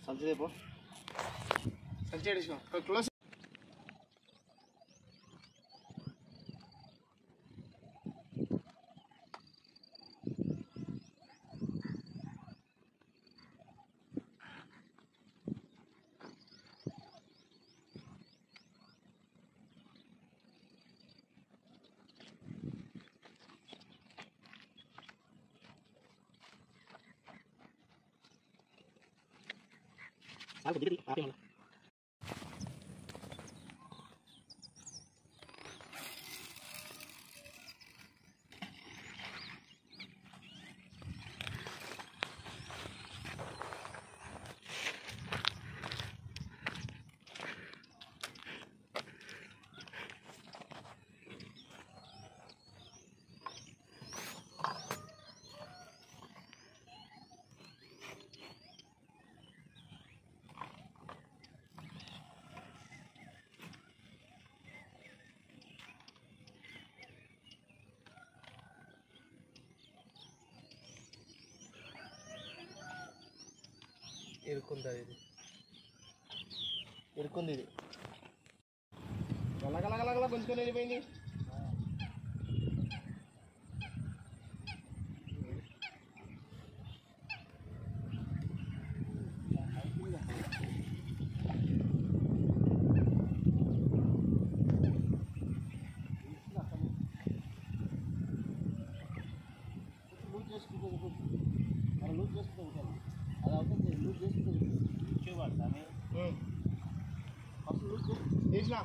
సంచిదేపో సంచి ఏడిసినాం క్లోజ్ ఇరుక్కుంది ఇది ఇరుక్కుంది ఇది గలగలగలగల గుంజుకొని వెళ్ళిపోయింది వేసిన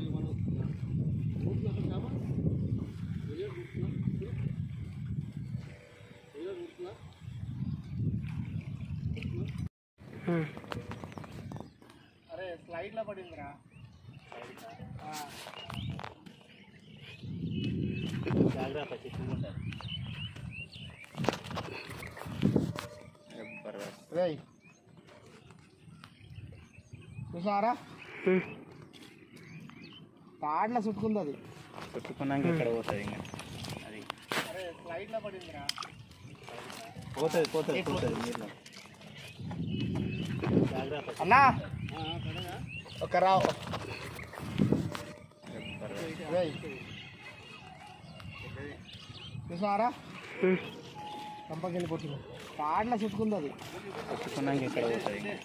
అరే స్లైడ్ లో పడిందిరా ఆ. రేయ్ చూసారా తాడ్ల చుట్టుకుంది అది చుట్టుకున్నాక ఇక్కడ పోతుంది ఇంకా అది అరే స్లైడ్ లో పడిందిరా పోతుంది పోతుంది పోతుంది నీళ్ళు జాగ్రత్త అన్నా ఒక రావు రేయ్ చూసారా కంపకి వెళ్ళిపోతుంది తాడ్ల చుట్టుకుంది అది చుట్టుకున్నాక ఇక్కడ పోతుంది ఇంకా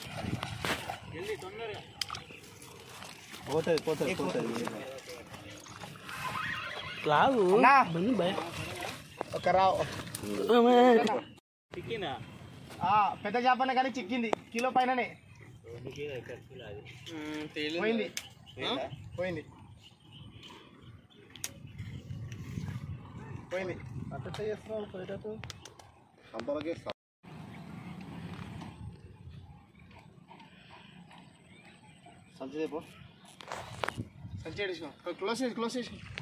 పోతుంది పోతుంది పోతుంది నీళ్ళు లాగు అన్నా బండి భయ ఒక రావు చిక్కినా ఆ, పెద్ద చేపనే కానీ చిక్కింది కిలో పైననే పోయింది పోయింది పోయింది అట్ట చేస్తున్నావు పోయేటట్టు సంచి దేపో సంచి ఏడిసినాం క్లోజ్ చేసి క్లోజ్ చేసి